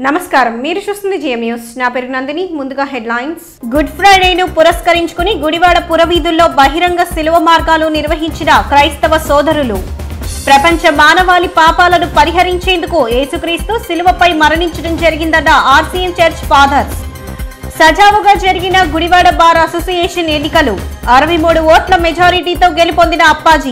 నమస్కారం మీరు చూస్తుంది జిఎం న్యూస్ నా పేరు నందిని ముందుగా హెడ్లైన్స్ గుడ్ ఫ్రైడేను పురస్కరించుకుని గుడివాడ పురవీధుల్లో బహిరంగ శిలువ మార్గాలు నిర్వహించిన క్రైస్తవ సోదరులు ప్రపంచ మానవాళి పాపాలను పరిహరించేందుకు యేసుక్రీస్తు శిలువపై మరణించడం జరిగిందన్న ఆర్సీఎం చర్చ్ ఫాదర్స్ సజావుగా జరిగిన గుడివాడ బార్ అసోసియేషన్ ఎన్నికలు అరవై మూడు ఓట్ల మెజారిటీతో గెలుపొందిన అప్పాజీ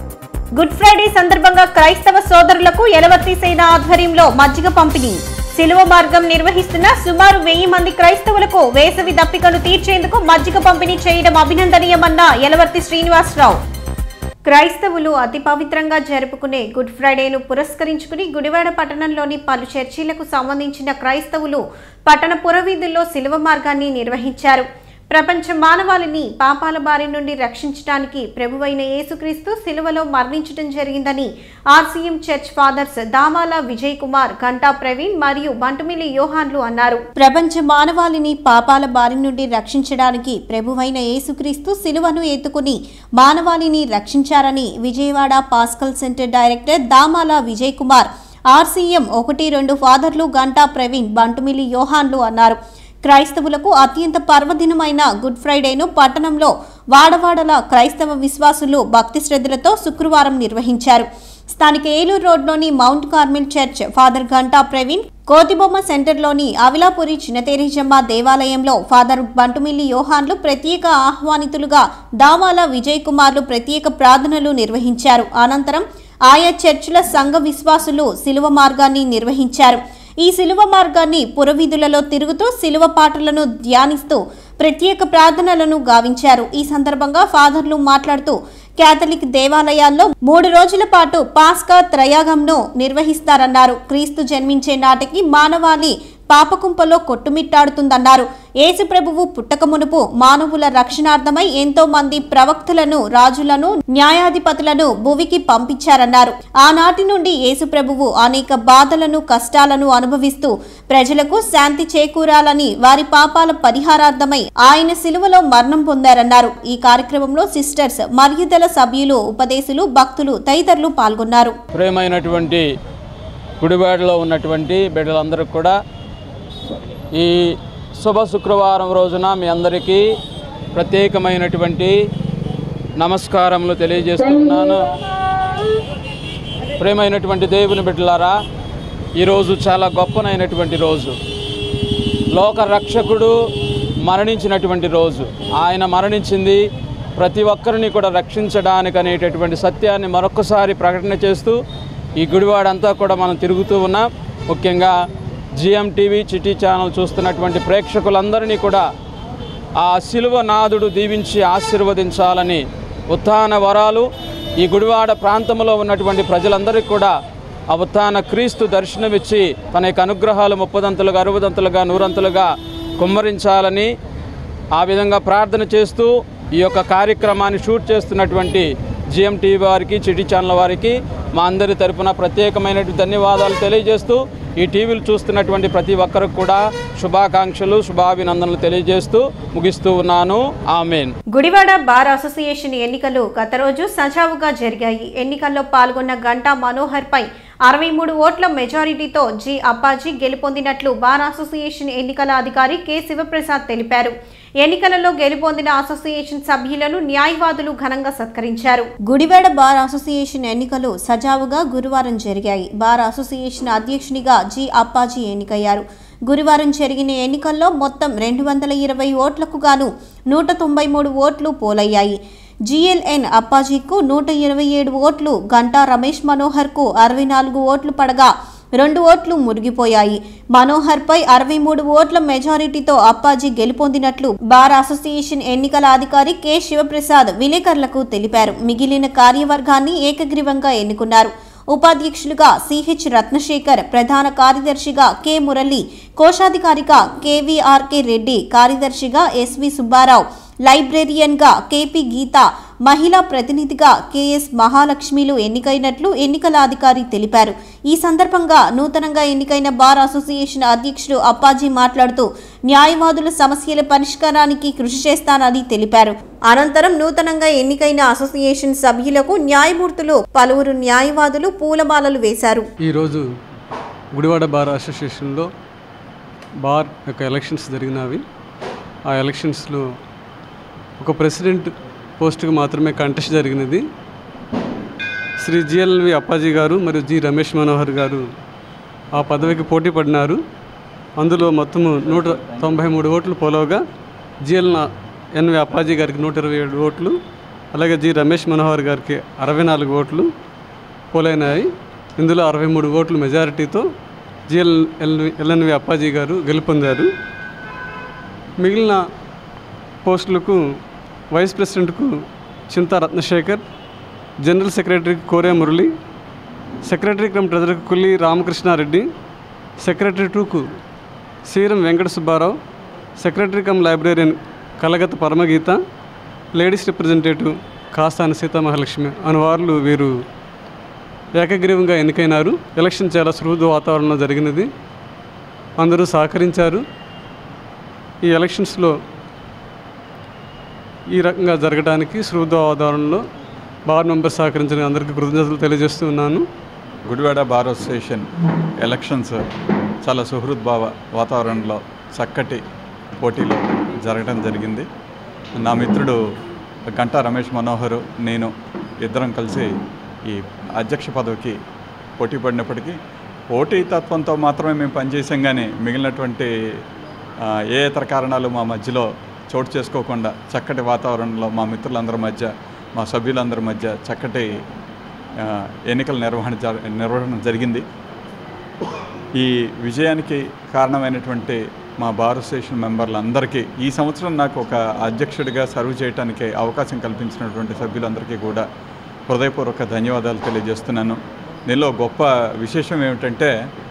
గుడ్ ఫ్రైడే సందర్భంగా క్రైస్తవ సోదరులకు ఎలవర్తి సేన ఆధ్వర్యంలో మజ్జిగ పంపిణీ సిలువ మార్గం నిర్వహిస్తున్న సుమారు వెయ్యి మంది క్రైస్తవులకు వేసవి దప్పికను తీర్చేందుకు మజ్జిగ పంపిణీ చేయడం అభినందనీయమన్న ఎలవర్తి శ్రీనివాసరావు క్రైస్తవులు అతి పవిత్రంగా జరుపుకునే గుడ్ ఫ్రైడేను పురస్కరించుకుని గుడివాడ పట్టణంలోని పలు చర్చిలకు సంబంధించిన క్రైస్తవులు పట్టణ పురవీధుల్లో శిలువ మార్గాన్ని నిర్వహించారు ప్రపంచ మానవాళిని పాపాల బారి నుండి రక్షించడానికి ప్రభువైన యేసుక్రీస్తు శిలువలో మరణించడం జరిగిందని RCM church fathers Damala Vijay Kumar Ganta Praveen మరియు బంటుమిల్లి యోహాన్లు అన్నారు ప్రపంచ మానవాళిని పాపాల బారి నుండి రక్షించడానికి ప్రభువైన యేసుక్రీస్తు శిలువను ఎత్తుకుని మానవాళిని రక్షించారని Vijayawada Pascal centre director Damala Vijay Kumar RCM ఒకటి రెండు ఫాదర్లు గంటా ప్రవీణ్ బంటుమిల్లి యోహాన్లు అన్నారు క్రైస్తవులకు అత్యంత పర్వదినమైన గుడ్ ఫ్రైడేను పట్టణంలో వాడవాడల క్రైస్తవ విశ్వాసులు భక్తి శ్రద్ధలతో శుక్రవారం నిర్వహించారు స్థానిక ఏలూరు రోడ్లోని Mount Carmel church father Ganta Praveen Kotibomma సెంటర్లోని అవిలాపురి చిన్నతేరీజమ్మ దేవాలయంలో ఫాదర్ బంటుమిల్లి యోహాన్లు ప్రత్యేక ఆహ్వానితులుగా దామాల విజయ్ కుమార్లు ప్రత్యేక ప్రార్థనలు నిర్వహించారు అనంతరం ఆయా చర్చిల సంఘ విశ్వాసులు శిలువ మార్గాన్ని నిర్వహించారు ఈ శిలువ మార్గాన్ని పురవీధులలో తిరుగుతూ శిలువ పాటలను ధ్యానిస్తూ ప్రత్యేక ప్రార్థనలను గావించారు ఈ సందర్భంగా ఫాదర్లు మాట్లాడుతూ కేథలిక్ దేవాలయాల్లో మూడు రోజుల పాటు పాస్కా త్రయాగంను నిర్వహిస్తారన్నారు క్రీస్తు జన్మించే నాటికి మానవాళి పాపకుంపలో కొట్టుమిట్టాడుతుందన్నారు యేసు ప్రభువు పుట్టక మునుపు మానవుల రక్షణార్థమై ఎంతో మంది ప్రవక్తలను రాజులను న్యాయాధిపతులను భువికి పంపించారన్నారు ఆనాటి నుండి యేసు ప్రభువు అనేక బాధలను కష్టాలను అనుభవిస్తూ ప్రజలకు శాంతి చేకూరాలని వారి పాపాల పరిహారార్థమై ఆయన సిలువలో మరణం పొందారన్నారు ఈ కార్యక్రమంలో సిస్టర్స్ మర్యాదల సభ్యులు ఉపదేశులు భక్తులు తదితరులు పాల్గొన్నారు ప్రియమైనటువంటి గుడివాడలో ఉన్నటువంటి బిడ్డలందరికీ కూడా ఈ శుభ శుక్రవారం రోజున మీ అందరికీ ప్రత్యేకమైనటువంటి నమస్కారములు తెలియజేస్తున్నాను ప్రియమైనటువంటి దేవుని బిడ్డలారా ఈరోజు చాలా గొప్పనైనటువంటి రోజు లోక రక్షకుడు మరణించినటువంటి రోజు ఆయన మరణించింది ప్రతి ఒక్కరిని కూడా రక్షించడానికి అనేటటువంటి సత్యాన్ని మరొకసారి ప్రకటన చేస్తూ ఈ గుడివాడంతా కూడా మనం తిరుగుతూ ఉన్నాం ముఖ్యంగా జిఎం టీవీ చిటీ ఛానల్ చూస్తున్నటువంటి ప్రేక్షకులందరినీ కూడా ఆ శిలువ నాదుడు దీవించి ఆశీర్వదించాలని ఉత్థాన వరాలు ఈ గుడివాడ ప్రాంతంలో ఉన్నటువంటి ప్రజలందరికీ కూడా ఆ ఉత్థాన క్రీస్తు దర్శనమిచ్చి తన యొక్క అనుగ్రహాలు ముప్పదంతులుగా అరవదంతులుగా నూరంతులుగా కుమ్మరించాలని ఆ విధంగా ప్రార్థన చేస్తూ ఈ యొక్క కార్యక్రమాన్ని షూట్ చేస్తున్నటువంటి జిఎం టీవీ వారికి చిటి ఛానల్ వారికి మా అందరి తరపున ప్రత్యేకమైనటువంటి ధన్యవాదాలు తెలియజేస్తూ ఈ టీవీలు చూస్తున్నటువంటి ప్రతి ఒక్కరికి కూడా శుభాకాంక్షలు శుభాభినందనలు తెలియజేస్తూ ముగిస్తూ ఉన్నాను ఆమెన్ గుడివాడ బార్ అసోసియేషన్ ఎన్నికలు గత రోజు సజావుగా జరిగాయి ఎన్నికల్లో పాల్గొన్న గంటా మనోహర్ పై అరవై మూడు ఓట్ల మెజారిటీతో జి అప్పాజీ గెలుపొందినట్లు బార్ అసోసియేషన్ ఎన్నికల అధికారి కె శివప్రసాద్ తెలిపారు ఎన్నికలలో గెలుపొందిన అసోసియేషన్ సభ్యులను న్యాయవాదులు ఘనంగా సత్కరించారు గుడివాడ బార్ అసోసియేషన్ ఎన్నికలు సజావుగా గురువారం జరిగాయి బార్ అసోసియేషన్ అధ్యక్షునిగా జి అప్పాజీ ఎన్నికయ్యారు గురువారం జరిగిన ఎన్నికల్లో మొత్తం రెండు వందల ఇరవై ఓట్లకు గాను నూట తొంభై మూడు ఓట్లు పోలయ్యాయి జిఎల్ఎన్ అప్పాజీకు నూట ఇరవై ఏడు ఓట్లు గంటా రమేష్ మనోహర్కు అరవై నాలుగు ఓట్లు పడగా రెండు ఓట్లు మురిగిపోయాయి మనోహర్పై అరవై మూడు ఓట్ల మెజారిటీతో అప్పాజీ గెలుపొందినట్లు బార్ అసోసియేషన్ ఎన్నికల అధికారి కె శివప్రసాద్ విలేకరులకు తెలిపారు మిగిలిన కార్యవర్గాన్ని ఏకగ్రీవంగా ఎన్నుకున్నారు ఉపాధ్యక్షులుగా సిహెచ్ రత్నశేఖర్ ప్రధాన కార్యదర్శిగా కె మురళి కోశాధికారిగా కేవీఆర్కే రెడ్డి కార్యదర్శిగా ఎస్వి సుబ్బారావు లైబ్రేరియన్గా కేపీ గీత మహిళా ప్రతినిధిగా కెఎస్ మహాలక్ష్మిలు ఎన్నికైనట్లు ఎన్నికల అధికారి తెలిపారు ఈ సందర్భంగా నూతనంగా ఎన్నికైన బార్ అసోసియేషన్ అధ్యక్షుడు అప్పాజీ మాట్లాడుతూ న్యాయవాదుల సమస్యల పరిష్కారానికి కృషి చేస్తానని తెలిపారు అనంతరం నూతనంగా ఎన్నికైన అసోసియేషన్ సభ్యులకు న్యాయమూర్తులు పలువురు న్యాయవాదులు పూలమాలలు వేశారు ఈరోజు గుడివాడ బార్ అసోసియేషన్లో బార్ యొక్క ఎలక్షన్స్ జరిగినవి ఆ ఎలక్షన్స్లో ఒక ప్రెసిడెంట్ పోస్టుకు మాత్రమే కంటెస్ట్ జరిగినది శ్రీ జిఎల్వి అప్పాజీ గారు మరియు జి రమేష్ మనోహర్ గారు ఆ పదవికి పోటీ పడినారు అందులో మొత్తము నూట తొంభై మూడు ఓట్లు పోలవగా జిఎల్ ఎన్వి అప్పాజీ గారికి నూట ఇరవై ఏడు ఓట్లు అలాగే జి రమేష్ మనోహర్ గారికి అరవై నాలుగు ఓట్లు పోలైనాయి ఇందులో అరవై మూడు ఓట్లు మెజారిటీతో జిఎల్ ఎల్వి ఎల్ఎన్వి అప్పాజీ గారు గెలుపొందారు మిగిలిన పోస్టులకు వైస్ ప్రెసిడెంట్కు చింతా రత్నశేఖర్ జనరల్ సెక్రటరీకి కోరే మురళి సెక్రటరీ క్రమ్ ట్రెజరీకి కుల్లి రామకృష్ణారెడ్డి సెక్రటరీ టూకు Seeram Venkata Subbarao secretary cum librarian Kalagata Paramageetha ladies representative Kastani Seethamahalakshmi అను వారు వీరు ఏకగ్రీవంగా ఎన్నికైనారు ఎలక్షన్ చాలా సుహృద వాతావరణంలో జరిగినది అందరూ సహకరించారు ఈ ఎలక్షన్స్లో ఈ రకంగా జరగడానికి సుహృద వాతావరణంలో బార్ మెంబర్స్ సహకరించిన అందరికీ కృతజ్ఞతలు తెలియజేస్తూ ఉన్నాను గుడివాడ బార్ అసోసియేషన్ ఎలక్షన్స్ చాలా సుహృద్భావ వాతావరణంలో చక్కటి పోటీలో జరగడం జరిగింది నా మిత్రుడు గంటా రమేష్ మనోహర్ నేను ఇద్దరం కలిసి ఈ అధ్యక్ష పదవికి పోటీ పడినప్పటికీ పోటీ తత్వంతో మాత్రమే మేము పనిచేసాం కానీ మిగిలినటువంటి ఆ, ఏ ఇతర కారణాలు మా మధ్యలో చోటు చేసుకోకుండా చక్కటి వాతావరణంలో మా మిత్రులందరి మధ్య మా సభ్యులందరి మధ్య చక్కటి ఆ, ఎన్నికల నిర్వహణ జర నిర్వహణ జరిగింది ఈ విజయానికి కారణమైనటువంటి మా బార్ అసోసియేషన్ మెంబర్లందరికీ ఈ సంవత్సరం నాకు ఒక అధ్యక్షుడిగా సర్వ్ చేయడానికి అవకాశం కల్పించినటువంటి సభ్యులందరికీ కూడా హృదయపూర్వక ధన్యవాదాలు తెలియజేస్తున్నాను దీనిలో గొప్ప విశేషం ఏమిటంటే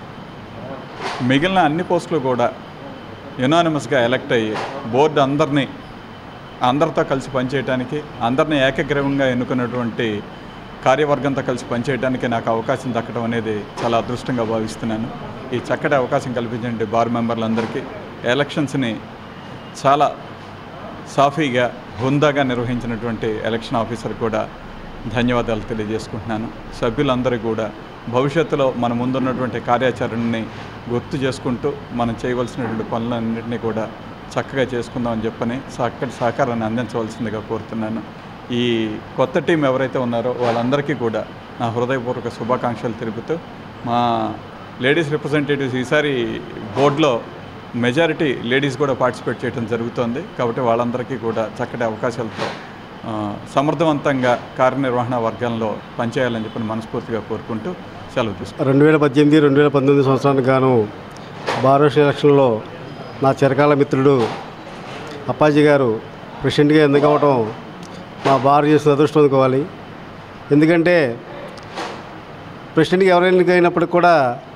మిగిలిన అన్ని పోస్టులు కూడా యునానిమస్గా ఎలక్ట్ అయ్యి బోర్డు అందరినీ అందరితో కలిసి పనిచేయడానికి అందరినీ ఏకగ్రీవంగా ఎన్నుకున్నటువంటి కార్యవర్గంతో కలిసి పనిచేయడానికి నాకు అవకాశం దక్కడం అనేది చాలా అదృష్టంగా భావిస్తున్నాను ఈ చక్కటి అవకాశం కల్పించిన బార్ మెంబర్లందరికీ ఎలక్షన్స్ని చాలా సాఫీగా హుందాగా నిర్వహించినటువంటి ఎలక్షన్ ఆఫీసర్ కూడా ధన్యవాదాలు తెలియజేసుకుంటున్నాను సభ్యులందరూ కూడా భవిష్యత్తులో మన ముందున్నటువంటి కార్యాచరణని గుర్తు చేసుకుంటూ మనం చేయవలసినటువంటి పనులన్నింటినీ కూడా చక్కగా చేసుకుందామని చెప్పని చక్కటి సహకారాన్ని అందించవలసిందిగా కోరుతున్నాను ఈ కొత్త టీం ఎవరైతే ఉన్నారో వాళ్ళందరికీ కూడా నా హృదయపూర్వక శుభాకాంక్షలు తెలుపుతూ మా లేడీస్ రిప్రజెంటేటివ్స్ ఈసారి బోర్డులో మెజారిటీ లేడీస్ కూడా పార్టిసిపేట్ చేయడం జరుగుతోంది కాబట్టి వాళ్ళందరికీ కూడా చక్కటి అవకాశాలతో ఆ, సమర్థవంతంగా కార్యనిర్వహణ వర్గంలో పనిచేయాలని చెప్పి మనస్ఫూర్తిగా కోరుకుంటూ సెలవు తీసుకుంటాను రెండు వేల పద్దెనిమిది రెండు వేల పంతొమ్మిది సంవత్సరానికి గాను బారోష్ ఎలక్షన్లో నా చిరకాల మిత్రుడు అప్పాజీ గారు ప్రెసిడెంట్గా ఎన్నికవటం మా బార్ చేసిన అదృష్టం అనుకోవాలి ఎందుకంటే ప్రెసిడెంట్గా ఎవరు ఎన్నికైనప్పటికి కూడా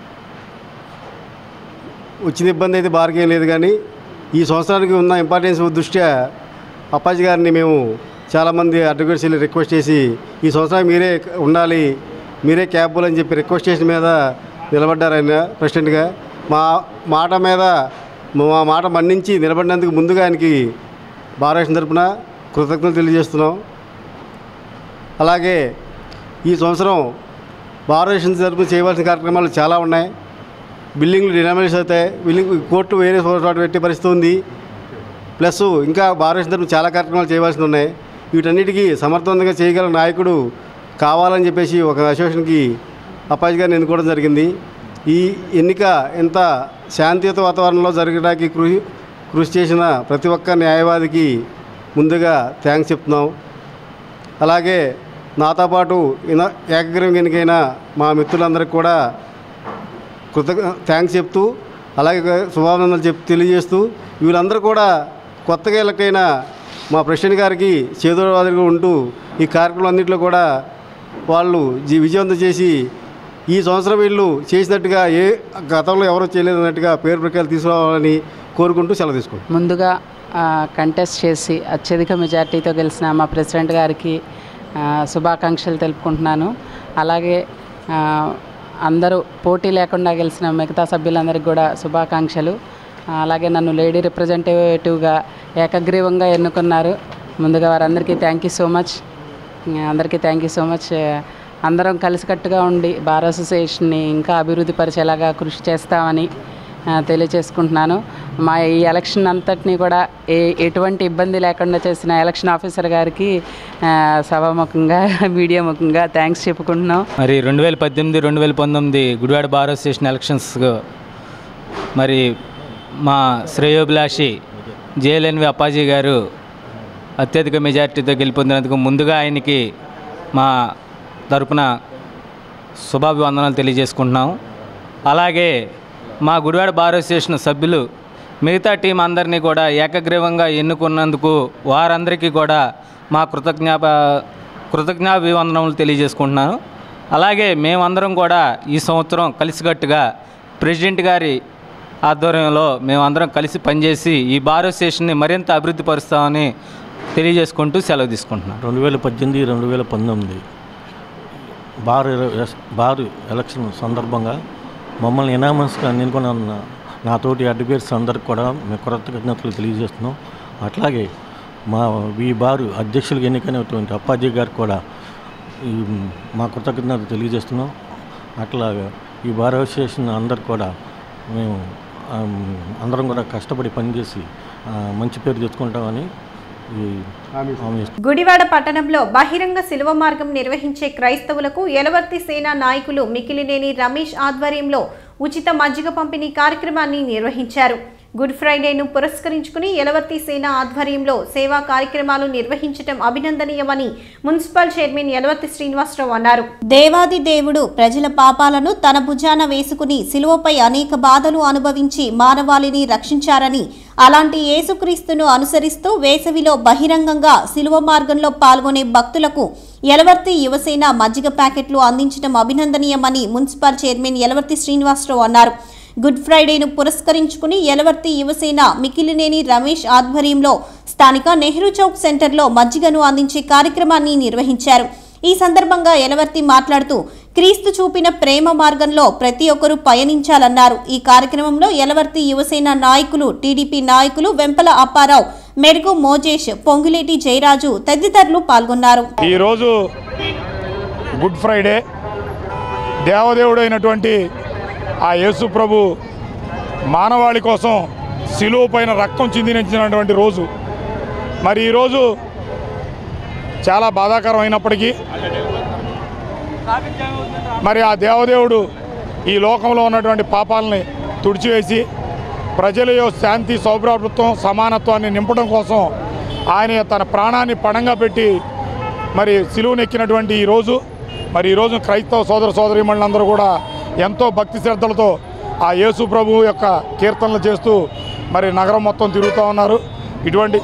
వచ్చిన ఇబ్బంది అయితే బార్కి ఏం లేదు కానీ ఈ సంవత్సరానికి ఉన్న ఇంపార్టెన్స్ దృష్ట్యా అప్పాజీ గారిని మేము చాలామంది అడ్వకేట్స్ వెళ్ళి రిక్వెస్ట్ చేసి ఈ సంవత్సరం మీరే ఉండాలి మీరే క్యాబుల్ అని చెప్పి రిక్వెస్ట్ చేసిన మీద నిలబడ్డారు ఆయన ప్రెసిడెంట్గా మా మాట మీద మా మాట మన్నించి నిలబడినందుకు ముందుగా ఆయనకి భారతదేశం తరపున కృతజ్ఞతలు తెలియజేస్తున్నాం అలాగే ఈ సంవత్సరం భారతదేశం తరపున చేయవలసిన కార్యక్రమాలు చాలా ఉన్నాయి బిల్డింగ్లు డినామినేషన్ అవుతాయి బిల్డింగ్ కోర్టు వేరే చోట పెట్టే పరిస్థితి ఉంది ప్లస్ ఇంకా భారతదేశం తరపున చాలా కార్యక్రమాలు చేయవలసి ఉన్నాయి వీటన్నిటికీ సమర్థవంతంగా చేయగల నాయకుడు కావాలని చెప్పేసి ఒక అసోసియేషన్కి అప్పాజీ గారిని ఎన్నుకోవడం జరిగింది ఈ ఎన్నిక ఎంత శాంతియుత వాతావరణంలో జరగడానికి కృషి కృషి చేసిన ప్రతి ఒక్క న్యాయవాదికి ముందుగా థ్యాంక్స్ చెప్తున్నాం అలాగే నాతో పాటు ఇన- ఏకగ్రీవం ఎన్నికైన మా మిత్రులందరికీ కూడా కృతజ్ఞ థ్యాంక్స్ చెప్తూ అలాగే శుభానందనలు చెప్ తెలియజేస్తూ వీళ్ళందరూ కూడా కొత్తగా ఎలకైన మా ప్రెసిడెంట్ గారికి చేదోడవాదిగా ఉంటూ ఈ కార్యక్రమం అన్నింటిలో కూడా వాళ్ళు జీ విజయవంతం చేసి ఈ సంవత్సరం వీళ్ళు చేసినట్టుగా ఏ గతంలో ఎవరో చేయలేదన్నట్టుగా పేరు ప్రఖ్యాలు తీసుకురావాలని కోరుకుంటూ సెలవు తీసుకుంటాం ముందుగా కంటెస్ట్ చేసి అత్యధిక మెజార్టీతో గెలిచిన మా ప్రెసిడెంట్ గారికి ఆ, శుభాకాంక్షలు తెలుపుకుంటున్నాను అలాగే ఆ, అందరూ పోటీ లేకుండా గెలిచిన మిగతా సభ్యులందరికీ కూడా శుభాకాంక్షలు ఆ, అలాగే నన్ను లేడీ రిప్రజెంటేటివ్గా ఏకగ్రీవంగా ఎన్నుకున్నారు ముందుగా వారందరికీ థ్యాంక్ యూ సో మచ్ అందరికీ థ్యాంక్ యూ సో మచ్ అందరం కలిసికట్టుగా ఉండి బార్ అసోసియేషన్ని ఇంకా అభివృద్ధి పరిచేలాగా కృషి చేస్తామని ఆ, తెలియచేసుకుంటున్నాను మా ఈ ఎలక్షన్ అంతటినీ కూడా ఏ ఎటువంటి ఇబ్బంది లేకుండా చేసిన ఎలక్షన్ ఆఫీసర్ గారికి ఆ, సభాముఖంగా మీడియా ముఖంగా థ్యాంక్స్ చెప్పుకుంటున్నాం మరి రెండు వేల పద్దెనిమిది రెండు వేల పంతొమ్మిది గుడివాడ బార్ అసోసియేషన్ ఎలక్షన్స్ మరి మా శ్రేయోభిలాషి జేఎల్ఎన్వి అప్పాజీ గారు అత్యధిక మెజార్టీతో గెలుపొందినందుకు ముందుగా ఆయనకి మా తరపున శుభాభివందనాలు తెలియజేసుకుంటున్నాం అలాగే మా గుడివాడ బార్ అసోసియేషన్ సభ్యులు మిగతా టీం అందరినీ కూడా ఏకగ్రీవంగా ఎన్నుకున్నందుకు వారందరికీ కూడా మా కృతజ్ఞాప కృతజ్ఞాభివందనములు తెలియజేసుకుంటున్నాను అలాగే మేమందరం కూడా ఈ సంవత్సరం కలిసికట్టుగా ప్రెసిడెంట్ గారి ఆధ్వర్యంలో మేమందరం కలిసి పనిచేసి ఈ బార్ అసోసియేషన్ని మరింత అభివృద్ధి పరుస్తామని తెలియజేసుకుంటూ సెలవు తీసుకుంటున్నాను రెండు వేల పద్దెనిమిది రెండు వేల పంతొమ్మిది బార్ ఎల- బార్ ఎలక్షన్ సందర్భంగా మమ్మల్ని ఎనామస్గా ఎన్నుకున్న నా- నాతోటి అడ్వకేట్స్ అందరికి కూడా మేము కృతజ్ఞతలు తెలియజేస్తున్నాం అట్లాగే మా ఈ బారు అధ్యక్షులకు ఎన్నికైనటువంటి అప్పాజీ గారికి కూడా ఈ మా కృతజ్ఞతలు తెలియజేస్తున్నాం అట్లాగా ఈ బార్ అసోసియేషన్ అందరికి కూడా మేము ఆ, అందరం కూడా కష్టపడి పనిచేసి ఆ, మంచి పేరు తెచ్చుకుంటామని ఈ హామీ ఇస్తున్నాం. గుడివాడ పట్టణంలో బహిరంగ శిలువ మార్గం నిర్వహించే క్రైస్తవులకు యలవర్తి సేన నాయకులు మికిలినేని రమేష్ ఆధ్వర్యంలో ఉచిత మజ్జిగ పంపిణీ కార్యక్రమాన్ని నిర్వహించారు గుడ్ ఫ్రైడేను పురస్కరించుకుని యలవర్తి సేన ఆధ్వర్యంలో సేవా కార్యక్రమాలు నిర్వహించడం అభినందనీయమని మున్సిపల్ చైర్మన్ యలవర్తి శ్రీనివాసరావు అన్నారు దేవాది దేవుడు ప్రజల పాపాలను తన భుజాన వేసుకుని శిలువపై అనేక బాధలు అనుభవించి మానవాళిని రక్షించారని అలాంటి యేసుక్రీస్తును అనుసరిస్తూ వేసవిలో బహిరంగంగా శిలువ మార్గంలో పాల్గొనే భక్తులకు యలవర్తి యువసేన మజ్జిగ ప్యాకెట్లు అందించడం అభినందనీయమని మున్సిపల్ చైర్మన్ యలవర్తి శ్రీనివాసరావు అన్నారు గుడ్ ఫ్రైడేను పురస్కరించుకుని యలవర్తి యువసేన మికిలినేని రమేష్ ఆధ్వర్యంలో స్థానిక నెహ్రూ చౌక్ సెంటర్లో మజ్జిగను అందించే కార్యక్రమాన్ని నిర్వహించారు ఈ సందర్భంగా యలవర్తి మాట్లాడుతూ క్రీస్తు చూపిన ప్రేమ మార్గంలో ప్రతి ఒక్కరూ పయనించాలన్నారు ఈ కార్యక్రమంలో యలవర్తి యువసేన నాయకులు టీడీపీ నాయకులు వెంపల అప్పారావు మెరుగు మోజేష్ పొంగులేటి జయరాజు తదితరులు పాల్గొన్నారు ఈరోజు గుడ్ ఫ్రైడే దేవదేవుడైనటువంటి ఆ యేసు ప్రభు మానవాళి కోసం శిలువ పైన రక్తం చిందించినటువంటి రోజు మరి ఈరోజు చాలా బాధాకరం అయినప్పటికీ మరి ఆ దేవదేవుడు ఈ లోకంలో ఉన్నటువంటి పాపాలని తుడిచివేసి ప్రజల యొక్క శాంతి సౌభ్రాతృత్వం సమానత్వాన్ని నింపడం కోసం ఆయన తన ప్రాణాన్ని పణంగా పెట్టి మరి సిలువనెక్కినటువంటి ఈ రోజు మరి ఈరోజు క్రైస్తవ సోదర సోదరీమణులందరూ కూడా ఎంతో భక్తి శ్రద్ధలతో ఆ యేసు ప్రభు యొక్క కీర్తనలు చేస్తూ మరి నగరం మొత్తం తిరుగుతూ ఉన్నారు ఇటువంటి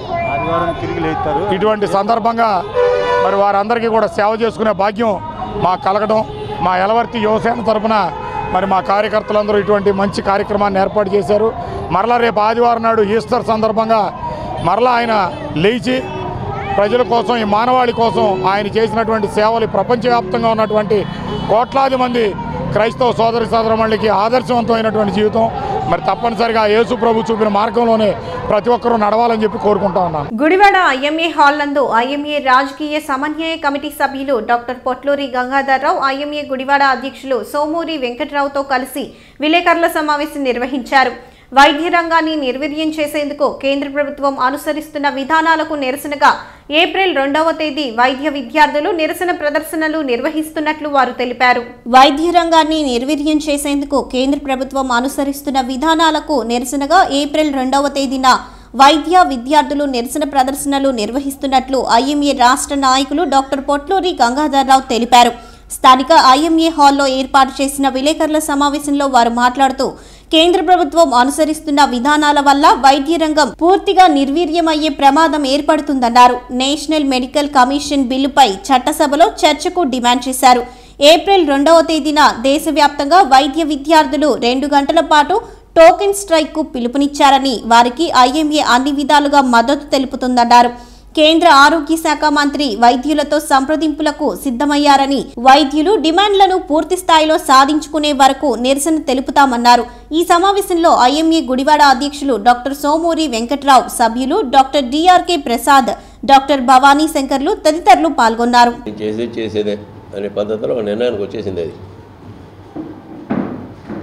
ఇటువంటి సందర్భంగా మరి వారందరికీ కూడా సేవ చేసుకునే భాగ్యం మా కలగడం మా ఎలవర్తి యువసేన తరపున మరి మా కార్యకర్తలందరూ ఇటువంటి మంచి కార్యక్రమాన్ని ఏర్పాటు చేశారు మరలా రేపు ఆదివారం నాడు ఈస్టర్ సందర్భంగా మరలా ఆయన లేచి ప్రజల కోసం ఈ మానవాళి కోసం ఆయన చేసినటువంటి సేవలు ప్రపంచవ్యాప్తంగా ఉన్నటువంటి కోట్లాది మంది క్రైస్తవ సోదరి సోదరమణులకి ఆదర్శవంతమైనటువంటి జీవితం మరి తప్పనిసరిగా యేసు ప్రభు చూపిన మార్గంలోనే ప్రతి ఒక్కరూ నడవాలని చెప్పి కోరుకుంటా ఉన్నాను గుడివాడ ఐఎంఏ హాల్ నందు ఐఎంఏ రాజకీయ సమన్వయ కమిటీ సభ్యులు డాక్టర్ పొట్లూరి గంగాధర్రావు ఐఎంఏ గుడివాడ అధ్యక్షులు సోమూరి వెంకట్రావుతో కలిసి విలేకరుల సమావేశం నిర్వహించారు వైద్య రంగాన్ని నిర్వీర్యం చేసేందుకు కేంద్ర ప్రభుత్వం అనుసరిస్తున్న విధానాలకు నిరసనగా ఏప్రిల్ రెండవ తేదీ వైద్య విద్యార్థులు నిరసన ప్రదర్శనలు నిర్వహిస్తున్నట్లు వారు తెలిపారు వైద్య రంగాన్ని నిర్వీర్యం చేసేందుకు కేంద్ర ప్రభుత్వం అనుసరిస్తున్న విధానాలకు నిరసనగా ఏప్రిల్ రెండవ తేదీన వైద్య విద్యార్థులు నిరసన ప్రదర్శనలు నిర్వహిస్తున్నట్లు ఐఎంఏ రాష్ట్ర నాయకులు డాక్టర్ పొట్లూరి గంగాధర్రావు తెలిపారు స్థానిక ఐఎంఏ హాల్లో ఏర్పాటు చేసిన విలేకరుల సమావేశంలో వారు మాట్లాడుతూ కేంద్ర ప్రభుత్వం అనుసరిస్తున్న విధానాల వల్ల వైద్య రంగం పూర్తిగా నిర్వీర్యమయ్యే ప్రమాదం ఏర్పడుతుందన్నారు నేషనల్ మెడికల్ కమిషన్ బిల్లుపై చట్టసభలో చర్చకు డిమాండ్ చేశారు ఏప్రిల్ రెండవ తేదీన దేశవ్యాప్తంగా వైద్య విద్యార్థులు రెండు గంటల పాటు టోకెన్ స్ట్రైక్ కు పిలుపునిచ్చారని వారికి ఐఎంఏ అన్ని విధాలుగా మద్దతు తెలుపుతుందన్నారు కేంద్ర ఆరోగ్య శాఖ మంత్రి వైద్యులతో సంప్రదింపులకు సిద్ధమయ్యారని వైద్యులు డిమాండ్లను పూర్తి స్థాయిలో సాధించుకునే వరకు నిరసన తెలుపుతామన్నారు ఈ సమావేశంలో ఐఎంఏ గుడివాడ అధ్యక్షులు డాక్టర్ సోమూరి వెంకట్రావు సభ్యులు doctor DRK Prasad doctor Bhavani శంకర్లు తదితరులు పాల్గొన్నారు చేసేది చేసేదే అనే పద్ధతిలో ఒక నిర్ణయానికి వచ్చేసింది అది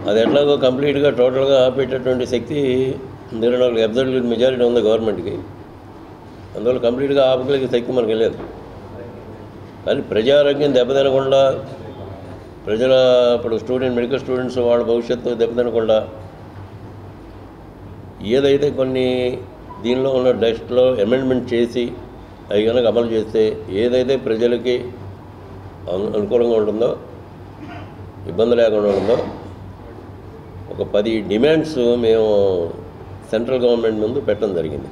అది ఎట్లాగో కంప్లీట్గా టోటల్గా ఆపేటటువంటి శక్తి ఇరవై నాలుగు అబ్జర్వ్ మెజారిటీ ఉంది గవర్నమెంట్కి అందువల్ల కంప్లీట్గా ఆపగలిగే శక్తి మనకి లేదు కానీ ప్రజారోగ్యం దెబ్బతినకుండా ప్రజల ఇప్పుడు స్టూడెంట్ మెడికల్ స్టూడెంట్స్ వాళ్ళ భవిష్యత్తు దెబ్బతినకుండా ఏదైతే కొన్ని దీనిలో ఉన్న డస్ట్లో అమెండ్మెంట్ చేసి అవి కనుక అమలు చేస్తే ఏదైతే ప్రజలకి అను- అనుకూలంగా ఉంటుందో ఇబ్బంది లేకుండా ఉంటుందో ఒక పది డిమాండ్స్ మేము సెంట్రల్ గవర్నమెంట్ ముందు పెట్టడం జరిగింది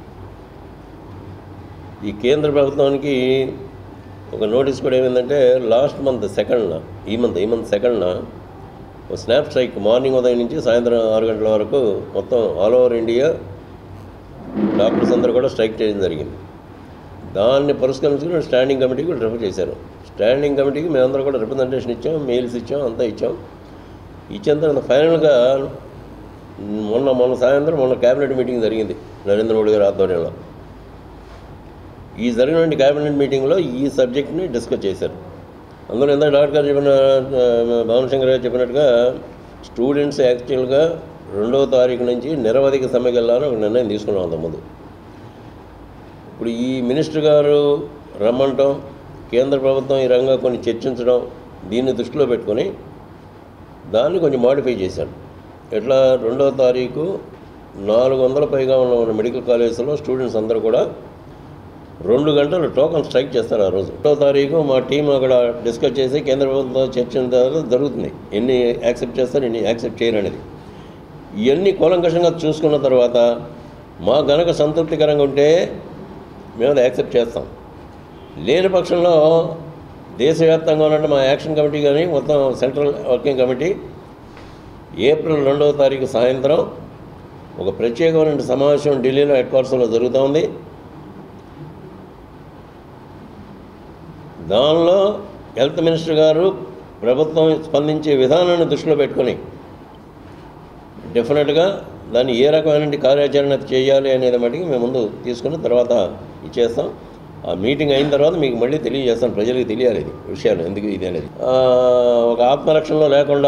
ఈ కేంద్ర ప్రభుత్వానికి ఒక నోటీస్ కూడా ఏమైందంటే లాస్ట్ మంత్ సెకండ్న ఈ మంత్ ఈ మంత్ సెకండ్న ఒక స్నాప్ స్ట్రైక్ మార్నింగ్ ఉదయం నుంచి సాయంత్రం ఆరు గంటల వరకు మొత్తం ఆల్ ఓవర్ ఇండియా డాక్టర్స్ అందరూ కూడా స్ట్రైక్ చేయడం జరిగింది దాన్ని పురస్కరించుకుని స్టాండింగ్ కమిటీకి కూడా రిఫర్ చేశారు స్టాండింగ్ కమిటీకి మేమందరం కూడా రిప్రజెంటేషన్ ఇచ్చాం మెయిల్స్ ఇచ్చాం అంతా ఇచ్చాం ఇచ్చిన తర్వాత ఫైనల్గా మొన్న మొన్న సాయంత్రం మొన్న క్యాబినెట్ మీటింగ్ జరిగింది నరేంద్ర మోడీ గారి ఆధ్వర్యంలో ఈ జరిగినటువంటి క్యాబినెట్ మీటింగ్లో ఈ సబ్జెక్ట్ని డిస్కస్ చేశారు అందులో ఇందాక డాక్టర్ గారు చెప్పిన ఆ, భవన్ శంకర్ గారు చెప్పినట్టుగా స్టూడెంట్స్ యాక్చువల్గా రెండవ తారీఖు నుంచి నిరవధిక సమ్మెకి వెళ్ళాలని ఒక నిర్ణయం తీసుకున్నాం అంతకుముందు ఇప్పుడు ఈ మినిస్టర్ గారు రమ్మంటాం కేంద్ర ప్రభుత్వం ఈ రంగంగా కొన్ని చర్చించడం దీన్ని దృష్టిలో పెట్టుకొని దాన్ని కొంచెం మాడిఫై చేశాడు ఎట్లా రెండవ తారీఖు నాలుగు వందల పైగా ఉన్న మన మెడికల్ కాలేజీలో స్టూడెంట్స్ అందరూ కూడా రెండు గంటలు టోకన్ స్ట్రైక్ చేస్తారు ఆ రోజు రెండో తారీఖు మా టీం అక్కడ డిస్కస్ చేసి కేంద్ర ప్రభుత్వం చర్చ జరుగుతుంది ఎన్ని యాక్సెప్ట్ చేస్తారు ఎన్ని యాక్సెప్ట్ చేయరు అనేది ఇవన్నీ కూలంకషంగా చూసుకున్న తర్వాత మా గనక సంతృప్తికరంగా ఉంటే మేము అది యాక్సెప్ట్ చేస్తాం లేని పక్షంలో దేశవ్యాప్తంగా ఉన్న మా యాక్షన్ కమిటీ కానీ మొత్తం సెంట్రల్ వర్కింగ్ కమిటీ ఏప్రిల్ రెండవ తారీఖు సాయంత్రం ఒక ప్రత్యేకమైన సమావేశం ఢిల్లీలో హెడ్ క్వార్టర్స్లో జరుగుతూ ఉంది దానిలో హెల్త్ మినిస్టర్ గారు ప్రభుత్వం స్పందించే విధానాన్ని దృష్టిలో పెట్టుకొని డెఫినెట్గా దాన్ని ఏ రకమైన కార్యాచరణ చేయాలి అనేది మటుకు మేము ముందు తీసుకుని తర్వాత ఇచ్చేస్తాం ఆ మీటింగ్ అయిన తర్వాత మీకు మళ్ళీ తెలియజేస్తాను ప్రజలకు తెలియాలి ఇది విషయాలు ఎందుకు ఇది అనేది ఆ, ఒక ఆత్మరక్షణలో లేకుండా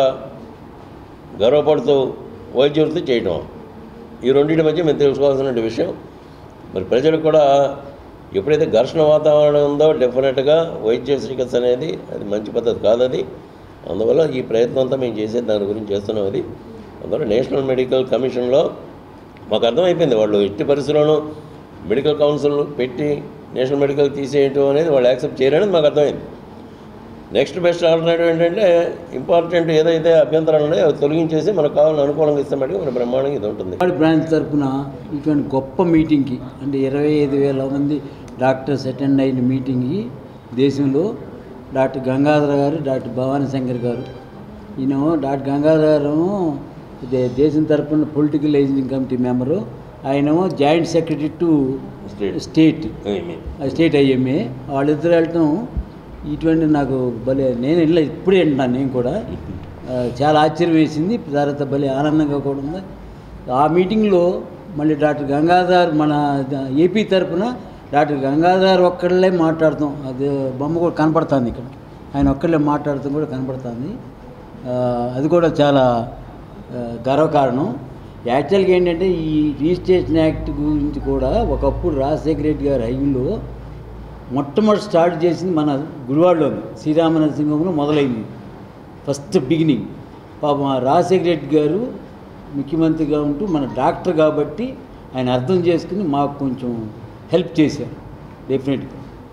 గర్వపడుతూ వైద్య వృత్తి చేయటం ఈ రెండింటి మధ్య మేము తెలుసుకోవాల్సిన విషయం మరి ప్రజలకు కూడా ఎప్పుడైతే ఘర్షణ వాతావరణం ఉందో డెఫినెట్గా వైద్య చికిత్స అనేది అది మంచి పద్ధతి కాదు అది అందువల్ల ఈ ప్రయత్నం అంతా మేము చేసేది దాని గురించి చేస్తున్నాం అది అందువల్ల నేషనల్ మెడికల్ కమిషన్లో మాకు అర్థమైపోయింది వాళ్ళు ఎట్టి పరిస్థితుల్లోనూ మెడికల్ కౌన్సిల్ పెట్టి నేషనల్ మెడికల్ తీసేయటం అనేది వాళ్ళు యాక్సెప్ట్ చేయరనేది మాకు అర్థమైంది నెక్స్ట్ బెస్ట్ ఆల్టర్నేటివ్ ఏంటంటే ఇంపార్టెంట్ ఏదైతే అభ్యంతరాలు ఉన్నాయో అవి తొలగించేసి మనకు కావాలని అనుకూలంగా ఇస్తే మటుకు మన బ్రహ్మాండంగా ఇది ఉంటుంది వాడి బ్రాంచ్ తరఫున ఇటువంటి గొప్ప మీటింగ్కి అంటే ఇరవై ఐదు వేల మంది డాక్టర్స్ అటెండ్ అయిన మీటింగ్కి దేశంలో డాక్టర్ గంగాధర గారు డాక్టర్ భవానీ శంకర్ గారు ఈయన డాక్టర్ గంగాధర గారు ఇదే దేశం తరఫున పొలిటికల్ ఏజింగ్ కమిటీ మెంబరు ఆయనేమో joint secretary to state state IMA వాళ్ళిద్దరు వెళ్ళటం ఇటువంటి నాకు భలే నేను వెళ్ళా ఇప్పుడే వింటున్నాను నేను కూడా ఆ, చాలా ఆశ్చర్యం వేసింది తర్వాత భలే ఆనందంగా కూడా ఉంది ఆ మీటింగ్లో మళ్ళీ డాక్టర్ గంగాధర్ మన ద- ఏపీ తరపున డాక్టర్ గంగాధర్ ఒక్కళ్ళే మాట్లాడతాం అది బొమ్మ కూడా కనపడుతుంది ఇక్కడ ఆయన ఒక్కళ్ళే మాట్లాడతాం కూడా కనపడుతుంది ఆ, అది కూడా చాలా ఆ, గర్వకారణం యాక్చువల్గా ఏంటంటే ఈ రిజిస్ట్రేషన్ యాక్ట్ గురించి కూడా ఒకప్పుడు రాజశేఖర రెడ్డి గారి హయాంలో మొట్టమొదటి స్టార్ట్ చేసింది మన గుడివాడలోనే శ్రీరామ నరసింహంలో మొదలైంది ఫస్ట్ బిగినింగ్ పాపం ఆ రాజశేఖర రెడ్డి గారు ముఖ్యమంత్రిగా ఉంటూ మన డాక్టర్ కాబట్టి ఆయన అర్థం చేసుకుని మాకు కొంచెం హెల్ప్ చేశారు డెఫినెట్గా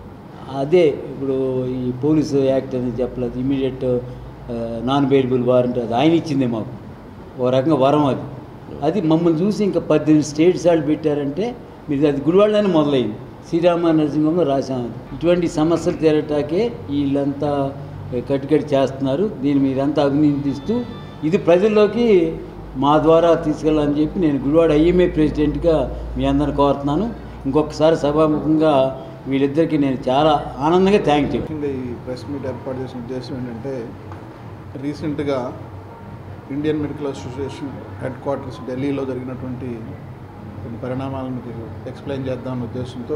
అదే ఇప్పుడు ఈ పోలీసు యాక్ట్ అనేది చెప్పలేదు ఇమీడియట్ నాన్ బెయిలబుల్ వారెంట్ అది ఆయన ఇచ్చిందే మాకు ఓ రకంగా వరం అది అది మమ్మల్ని చూసి ఇంకా పద్దెనిమిది స్టేట్స్ వాళ్ళు పెట్టారంటే మీరు అది గుడివాళ్ళనే మొదలైంది శ్రీరామ నరసింహంలో రాశాం అది ఇటువంటి సమస్యలు తీరటాకే వీళ్ళంతా కట్టుకట్టి చేస్తున్నారు దీన్ని మీరంతా అభినందిస్తూ ఇది ప్రజల్లోకి మా ద్వారా తీసుకెళ్ళాలని చెప్పి నేను గుడివాడ ఐఎంఏ ప్రెసిడెంట్గా మీ అందరిని కోరుతున్నాను ఇంకొకసారి సభాముఖంగా వీళ్ళిద్దరికీ నేను చాలా ఆనందంగా థ్యాంక్ యూ ముఖ్యంగా ఈ ప్రెస్ మీట్ ఏర్పాటు చేసిన ఉద్దేశం ఏంటంటే రీసెంట్గా Indian medical association headquarters ఢిల్లీలో జరిగినటువంటి కొన్ని పరిణామాలను మీకు ఎక్స్ప్లెయిన్ చేద్దామన్న ఉద్దేశంతో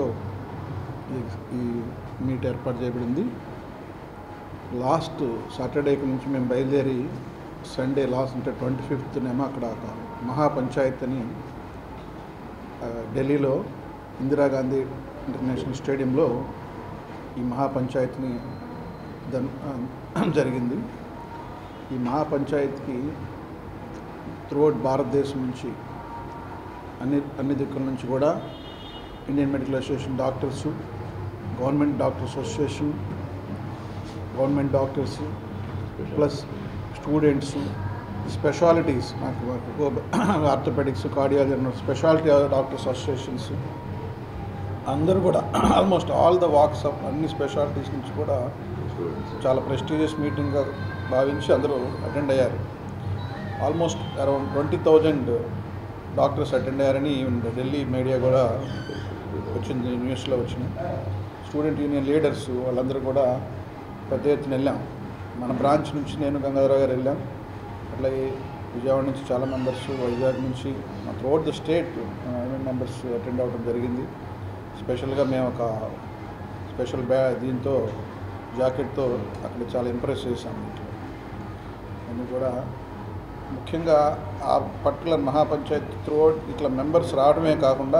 ఈ- ఈ మీట్ ఏర్పాటు చేయబడింది లాస్ట్ సాటర్డేకి నుంచి మేము బయలుదేరి సండే లాస్ట్ అంటే ట్వంటీ ఫిఫ్త్నేమో అక్కడ ఒక మహాపంచాయత్ అని ఆ, ఢిల్లీలో ఇందిరాగాంధీ ఇంటర్నేషనల్ స్టేడియంలో ఈ మహాపంచాయత్ని దన్ ఆ, జరిగింది ఈ మహాపంచాయత్కి త్రూఅవుట్ భారతదేశం నుంచి అన్ని అన్ని దిక్కుల నుంచి కూడా Indian medical association doctors government doctors association government doctors plus students specialities నాకు orthopaedics cardiology speciality doctors associations అందరూ కూడా almost all the walks of అన్ని స్పెషాలిటీస్ నుంచి కూడా చాలా ప్రెస్టీజియస్ మీటింగ్గా భావించి అందరూ అటెండ్ అయ్యారు almost around twenty thousand doctors attend అయ్యారని ఈవెన్ ఢిల్లీ మీడియా కూడా వచ్చింది న్యూస్లో వచ్చినాయి స్టూడెంట్ యూనియన్ లీడర్స్ వాళ్ళందరూ కూడా పెద్ద ఎత్తున వెళ్ళాం మన బ్రాంచ్ నుంచి నేను గంగాధరరావు గారు వెళ్ళాం అట్లాగే విజయవాడ నుంచి చాలా మెంబర్స్ వైజాగ్ నుంచి throughout the state members attend అవ్వడం జరిగింది స్పెషల్గా మేము ఒక స్పెషల్ బ్యా దీంతో జాకెట్తో అక్కడ చాలా ఇంప్రెస్ చేశాం అన్నీ కూడా ముఖ్యంగా ఆ పర్టికులర్ మహాపంచాయత్ త్రూఅవుట్ ఇట్లా మెంబర్స్ రావడమే కాకుండా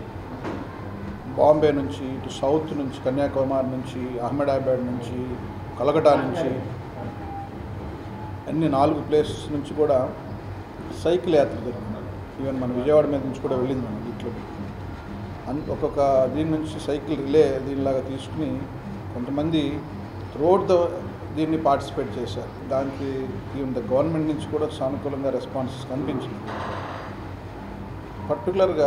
బాంబే నుంచి ఇటు సౌత్ నుంచి కన్యాకుమారి నుంచి అహ్మదాబాద్ నుంచి కలకటా నుంచి అన్ని నాలుగు ప్లేసెస్ నుంచి కూడా సైకిల్ యాత్ర జరుగుతున్నారు ఈవెన్ మన విజయవాడ మీద నుంచి కూడా వెళ్ళింది మనం ఇట్లా అన్ ఒక్కొక్క దీని నుంచి సైకిల్ రిలే దీనిలాగా తీసుకుని కొంతమంది త్రూఅవుట్ ద దీన్ని పార్టిసిపేట్ చేశారు దానికి ఈవెన్ ద గవర్నమెంట్ నుంచి కూడా సానుకూలంగా రెస్పాన్సెస్ కనిపించింది పర్టికులర్గా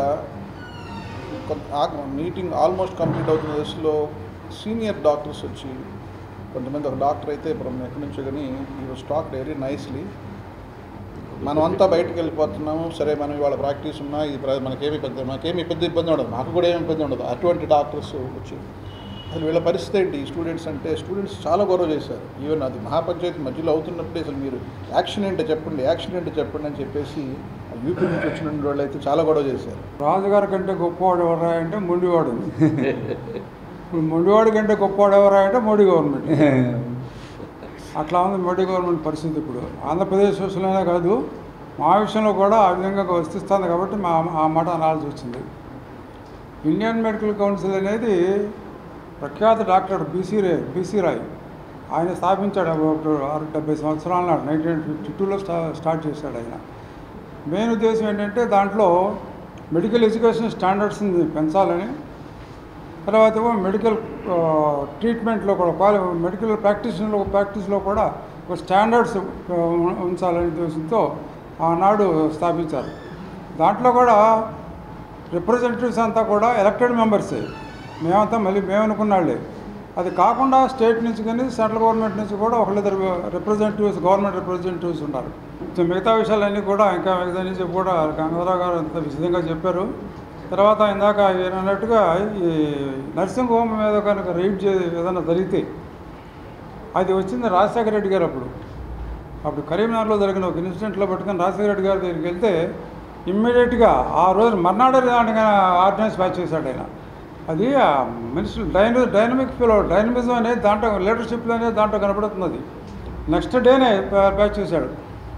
మీటింగ్ ఆల్మోస్ట్ కంప్లీట్ అవుతున్న దశలో సీనియర్ డాక్టర్స్ వచ్చి కొంతమంది ఒక డాక్టర్ అయితే ఇప్పుడు ఎక్కడి నుంచో కానీ ఈ వాజ్ టాక్ వెరీ నైస్లీ మనం అంతా బయటకు వెళ్ళిపోతున్నాము సరే మనం ఇవాళ ప్రాక్టీస్ ఉన్నా ఇది ప్ర- మనకేమి పెద్ద మనకేమి పెద్ద ఇబ్బంది ఉండదు నాకు కూడా ఏమి ఇబ్బంది ఉండదు అటువంటి డాక్టర్స్ వచ్చి అసలు వీళ్ళ పరిస్థితి ఏంటి స్టూడెంట్స్ అంటే స్టూడెంట్స్ చాలా గౌరవ చేశారు ఈవెన్ అది మహాపంచాయతీ మధ్యలో అవుతున్నప్పుడే అసలు మీరు యాక్షన్ ఏంటో చెప్పండి యాక్షన్ ఏంటో చెప్పండి అని చెప్పేసి యూపీ నుంచి వచ్చిన వాళ్ళు అయితే చాలా గొడవ చేశారు రాజుగారి కంటే గొప్పవాడు ఎవరా అంటే మొండివాడు ఇప్పుడు మొండివాడి కంటే గొప్పవాడు ఎవరా అంటే మోడీ గవర్నమెంట్ అట్లా ఉంది మోడీ గవర్నమెంట్ పరిస్థితి ఇప్పుడు ఆంధ్రప్రదేశ్ విషయంలోనే కాదు మా విషయంలో కూడా ఆ విధంగా వర్తిస్తుంది కాబట్టి మా ఆ మాట అనాల్సి వచ్చింది ఇండియన్ మెడికల్ కౌన్సిల్ అనేది ప్రఖ్యాత doctor BC Ray BC Roy ఆయన స్థాపించాడు అప్పుడు ఆరు డెబ్బై సంవత్సరాల నాడు నైన్టీన్ ఫిఫ్టీ టూలో స్టా స్టార్ట్ చేశాడు ఆయన మెయిన్ ఉద్దేశం ఏంటంటే దాంట్లో మెడికల్ ఎడ్యుకేషన్ స్టాండర్డ్స్ని పెంచాలని తర్వాత ఏమో మెడికల్ ఆ, ట్రీట్మెంట్లో కూడా క్వాలి మెడికల్ ప్రాక్టీస్లో ప్రాక్టీస్లో కూడా ఒక స్టాండర్డ్స్ ఆ, ఉ- ఉంచాలనే ఉద్దేశంతో ఆనాడు స్థాపించారు దాంట్లో కూడా రిప్రజెంటేటివ్స్ అంతా కూడా ఎలక్టెడ్ మెంబర్సే మేమంతా మళ్ళీ మేము అనుకున్నాళ్ళే అది కాకుండా స్టేట్ నుంచి కానీ సెంట్రల్ గవర్నమెంట్ నుంచి కూడా ఒకళ్ళిద్దరు రిప్రజెంటేటివ్స్ గవర్నమెంట్ రిప్రజెంటేటివ్స్ ఉన్నారు సో మిగతా విషయాలన్నీ కూడా ఇంకా మిగతా నుంచి కూడా గంగాధరరావు గారు అంత విశదంగా చెప్పారు తర్వాత ఇందాక ఈయన అన్నట్టుగా ఈ నర్సింగ్ హోమ్ మీద కనుక రైడ్ చే ఏదైనా జరిగితే అది వచ్చింది రాజశేఖర రెడ్డి గారు అప్పుడు అప్పుడు కరీంనగర్లో జరిగిన ఒక ఇన్సిడెంట్లో పట్టుకొని రాజశేఖర రెడ్డి గారి దగ్గరికి వెళ్తే ఇమ్మీడియట్గా ఆ రోజు మర్నాడు దానికి ఆర్డినెన్స్ ప్యాచ్ చేశాడు ఆయన అది ఆ మనిషి డైన డైనమిక్ ఫీల్ డైనమిజం అనేది దాంట్లో లీడర్షిప్ అనేది దాంట్లో కనపడుతున్నది నెక్స్ట్ డేనే ప్యా- ప్యాచ్ చేశాడు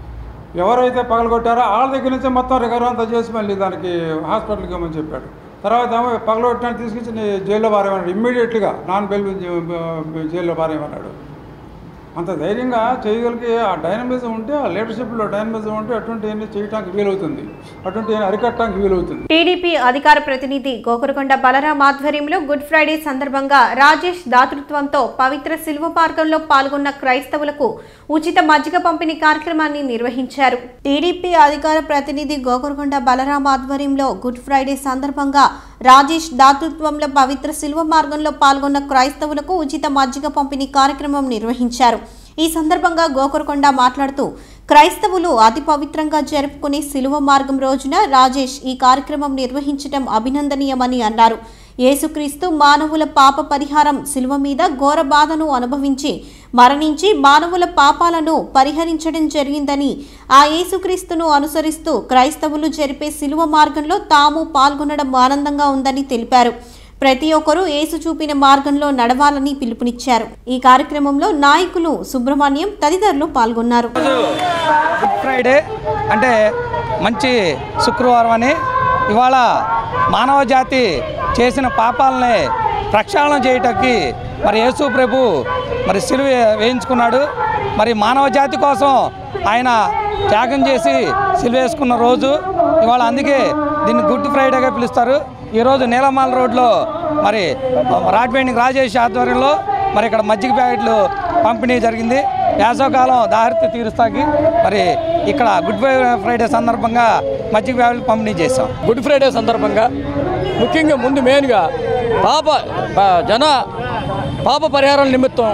ఎవరైతే పగలగొట్టారో వాళ్ళ దగ్గర నుంచి మొత్తం రికవర్ అంతా చేసి మళ్ళీ దానికి హాస్పిటల్కి ఇవ్వమని చెప్పాడు తర్వాత ఏమో పగలగొట్టిన తీసుకొచ్చి నీ జైల్లో పారేయమన్నాడు ఇమ్మీడియట్గా నాన్ బెయిల్ జైల్లో పారేయమన్నాడు అంత ధైర్యంగా చేయగలిగే ఆ డైనమిజం ఉంటే ఆ లీడర్షిప్లో డైనమిజం ఉంటే అటువంటివన్నీ చేయడానికి వీలవుతుంది అటువంటి అరికట్టడానికి వీలవుతుంది టీడీపీ అధికార ప్రతినిధి గోకురకొండ బలరాం ఆధ్వర్యంలో గుడ్ ఫ్రైడే సందర్భంగా రాజేష్ దాతృత్వంతో పవిత్ర శిల్వ మార్గంలో పాల్గొన్న క్రైస్తవులకు ఉచిత మజ్జిగ పంపిణీ కార్యక్రమాన్ని నిర్వహించారు టీడీపీ అధికార ప్రతినిధి గోకురకొండ బలరాం ఆధ్వర్యంలో గుడ్ ఫ్రైడే సందర్భంగా రాజేష్ దాతృత్వంలో పవిత్ర శిల్వ మార్గంలో పాల్గొన్న క్రైస్తవులకు ఉచిత మజ్జిగ పంపిణీ కార్యక్రమం నిర్వహించారు ఈ సందర్భంగా గోకరకొండ మాట్లాడుతూ క్రైస్తవులు అతి పవిత్రంగా జరుపుకునే శిలువ మార్గం రోజున రాజేష్ ఈ కార్యక్రమం నిర్వహించడం అభినందనీయమని అన్నారు యేసుక్రీస్తు మానవుల పాప పరిహారం శిలువ మీద ఘోర బాధను అనుభవించి మరణించి మానవుల పాపాలను పరిహరించడం జరిగిందని ఆ యేసుక్రీస్తును అనుసరిస్తూ క్రైస్తవులు జరిపే శిలువ మార్గంలో తాము పాల్గొనడం ఆనందంగా ఉందని తెలిపారు ప్రతి ఒక్కరూ యేసు చూపిన మార్గంలో నడవాలని పిలుపునిచ్చారు ఈ కార్యక్రమంలో నాయకులు సుబ్రహ్మణ్యం తదితరులు పాల్గొన్నారు గుడ్ ఫ్రైడే అంటే మంచి శుక్రవారం అని ఇవాళ మానవ జాతి చేసిన పాపాలని ప్రక్షాళన చేయటానికి మరి యేసు ప్రభు మరి సిలువ వేయించుకున్నాడు మరి మానవ జాతి కోసం ఆయన త్యాగం చేసి సిలువ వేసుకున్న రోజు ఇవాళ అందుకే దీన్ని గుడ్ ఫ్రైడేగా పిలుస్తారు ఈరోజు నీలమాల రోడ్లో మరి రాడ్ బైండింగ్ రాజేష్ ఆధ్వర్యంలో మరి ఇక్కడ మజ్జిగ ప్యాకెట్లు పంపిణీ జరిగింది వేసవకాలం దాహరిత తీరుస్తాకి మరి ఇక్కడ గుడ్ ఫ్రైడే సందర్భంగా మజ్జిగ ప్యాకెట్లు పంపిణీ చేశాం గుడ్ ఫ్రైడే సందర్భంగా ముఖ్యంగా ముందు మెయిన్గా పాప ప- జన పాప పరిహారం నిమిత్తం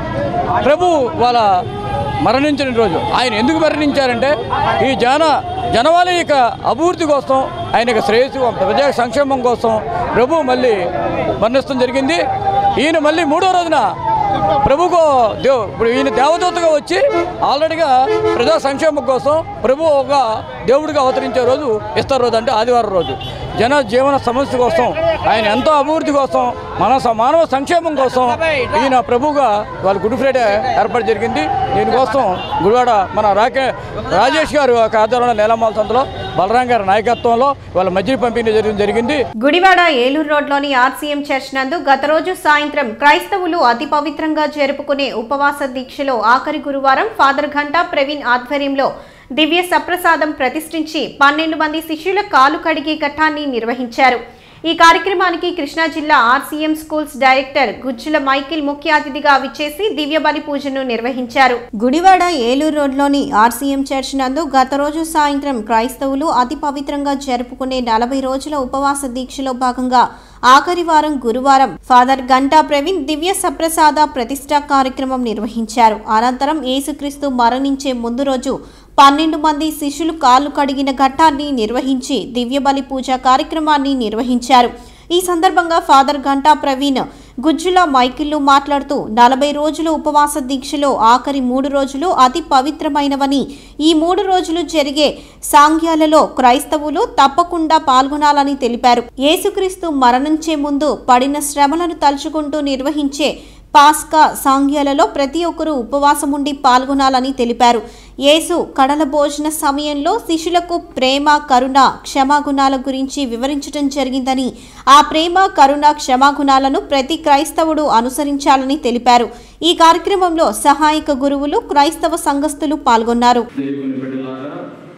ప్రభు వాళ్ళ మరణించిన రోజు ఆయన ఎందుకు మరణించారంటే ఈ జన జనవాళి యొక్క అభివృద్ధి కోసం ఆయన యొక్క శ్రేయస్సు ప్రజా సంక్షేమం కోసం ప్రభు మళ్ళీ మరణిస్తాం జరిగింది ఈయన మళ్ళీ మూడో రోజున ప్రభుకు దేవ్ ఇప్పుడు ఈయన దేవదూతగా వచ్చి ఆల్రెడీగా ప్రజా సంక్షేమం కోసం ప్రభు ఒక దేవుడిగా అవతరించే రోజు ఇస్తారు రోజు అంటే ఆదివారం రోజు జన జీవన సమస్య కోసం ఆయన ఎంతో అభివృద్ధి కోసం మన స- మానవ సంక్షేమం కోసం ఈయన ప్రభుగా వాళ్ళ గుడ్ ఫ్రైడే ఏర్పాటు జరిగింది దీనికోసం గుడివాడ మన రాకే రాజేష్ గారు ఒక ఆధ్వర్యంలో నేలమాల సంతలో బలరాం గారి నాయకత్వంలో వాళ్ళ మధ్య పంపిణీ జరిగింది జరిగింది గుడివాడ ఏలూరు రోడ్లోని ఆర్సీఎం చర్చ్ నందు గత రోజు సాయంత్రం క్రైస్తవులు అతి పవిత్రంగా జరుపుకునే ఉపవాస దీక్షలో ఆఖరి గురువారం ఫాదర్ ఘంటా ప్రవీణ్ ఆధ్వర్యంలో దివ్య సప్రసాదం ప్రతిష్ఠించి పన్నెండు మంది శిష్యుల కాలు కడిగే ఘట్టాన్ని నిర్వహించారు ఈ కార్యక్రమానికి కృష్ణా జిల్లా RCM schools director Gujjula Michael ముఖ్య అతిథిగా విచ్చేసి దివ్య బలి పూజను నిర్వహించారు గుడివాడ ఏలూరు రోడ్లోని ఆర్సీఎం చర్చ్ నందు గత రోజు సాయంత్రం క్రైస్తవులు అతి పవిత్రంగా జరుపుకునే నలభై రోజుల ఉపవాస దీక్షలో భాగంగా ఆఖరి వారం గురువారం ఫాదర్ గంటా ప్రవీణ్ దివ్య సప్రసాద ప్రతిష్టా కార్యక్రమం నిర్వహించారు అనంతరం యేసుక్రీస్తు మరణించే ముందు రోజు పన్నెండు మంది శిష్యులు కాళ్ళు కడిగిన ఘట్టాన్ని నిర్వహించి దివ్య బలి పూజ కార్యక్రమాన్ని నిర్వహించారు ఈ సందర్భంగా ఫాదర్ గంటా ప్రవీణ్ గుజ్జుల మైకిల్లు మాట్లాడుతూ నలభై రోజుల ఉపవాస దీక్షలో ఆఖరి మూడు రోజులు అతి పవిత్రమైనవని ఈ మూడు రోజులు జరిగే సాంగ్యాలలో క్రైస్తవులు తప్పకుండా పాల్గొనాలని తెలిపారు యేసుక్రీస్తు మరణించే ముందు పడిన శ్రమలను తలుచుకుంటూ నిర్వహించే పాస్కా సాంగ్యాలలో ప్రతి ఒక్కరూ ఉపవాసం ఉండి పాల్గొనాలని తెలిపారు యేసు కడల భోజన సమయంలో శిష్యులకు ప్రేమ కరుణ క్షమాగుణాల గురించి వివరించడం జరిగిందని ఆ ప్రేమ కరుణ క్షమాగుణాలను ప్రతి క్రైస్తవుడు అనుసరించాలని తెలిపారు ఈ కార్యక్రమంలో సహాయక గురువులు క్రైస్తవ సంఘస్థులు పాల్గొన్నారు దేవుని బిడ్డలారా